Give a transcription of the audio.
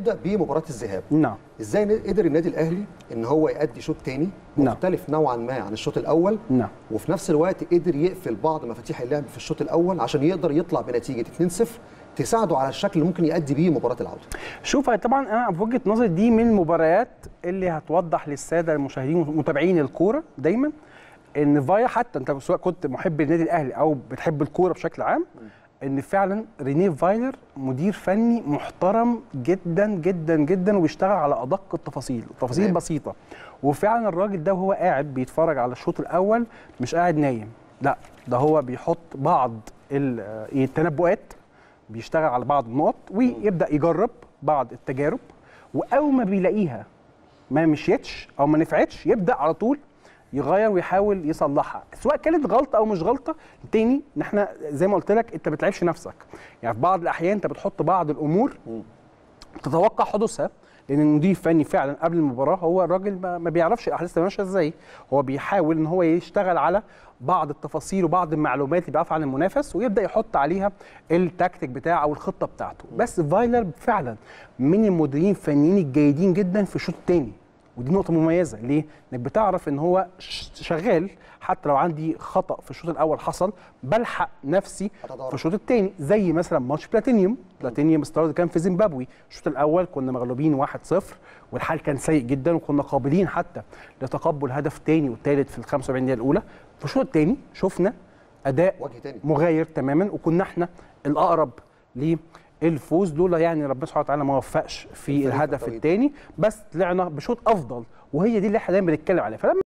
نبدا بمباراه الذهاب نعم ازاي ن- قدر النادي الاهلي ان هو يأدي شوط تاني نعم. مختلف نوعا ما عن الشوط الاول نعم وفي نفس الوقت قدر يقفل بعض مفاتيح اللعب في الشوط الاول عشان يقدر يطلع بنتيجه 2-0 تساعده على الشكل اللي ممكن يأدي بيه مباراه العوده شوف طبعا انا في وجهه نظري دي من المباريات اللي هتوضح للساده المشاهدين ومتابعين الكوره دايما ان فايا حتى انت سواء كنت محب النادي الاهلي او بتحب الكوره بشكل عام ان فعلا رينيه فايلر مدير فني محترم جدا جدا جدا وبيشتغل على ادق التفاصيل التفاصيل تمام. بسيطه وفعلا الراجل ده وهو قاعد بيتفرج على الشوط الاول مش قاعد نايم لا ده هو بيحط بعض ال- آه، التنبؤات بيشتغل على بعض النقط ويبدا يجرب بعض التجارب واول ما بيلاقيها ما مشيتش او ما نفعتش يبدا على طول يغير ويحاول يصلحها سواء كانت غلطه او مش غلطه تاني ان احنا زي ما قلت لك انت ما بتلعبش نفسك يعني في بعض الاحيان انت بتحط بعض الامور تتوقع حدوثها لان المدير الفني فعلا قبل المباراه هو الراجل ما ما بيعرفش الاحداث تبقى ماشيه ازاي هو بيحاول ان هو يشتغل على بعض التفاصيل وبعض المعلومات اللي بيعرفها عن المنافس ويبدا يحط عليها التكتيك بتاعه او الخطه بتاعته بس فايلر فعلا من المديرين الفنيين الجيدين جدا في الشوط الثاني ودي نقطة مميزة ليه؟ انك بتعرف ان هو ش- شغال حتى لو عندي خطأ في الشوط الأول حصل بلحق نفسي هتدارك. في الشوط الثاني زي مثلا ماتش بلاتينيوم بلاتينيوم ستارز كان في زيمبابوي الشوط الأول كنا مغلوبين 1-0 والحال كان سيء جدا وكنا قابلين حتى لتقبل هدف ثاني وثالث في ال 75 دقيقة الأولى في الشوط الثاني شفنا أداء وجه تاني مغاير تماما وكنا احنا الأقرب للفوز لولا يعني ربنا سبحانه وتعالى ما وفقش في الفريق الهدف الطويل. الثاني بس طلعنا بشوط افضل وهي دي اللي احنا دايما بنتكلم عليها فلما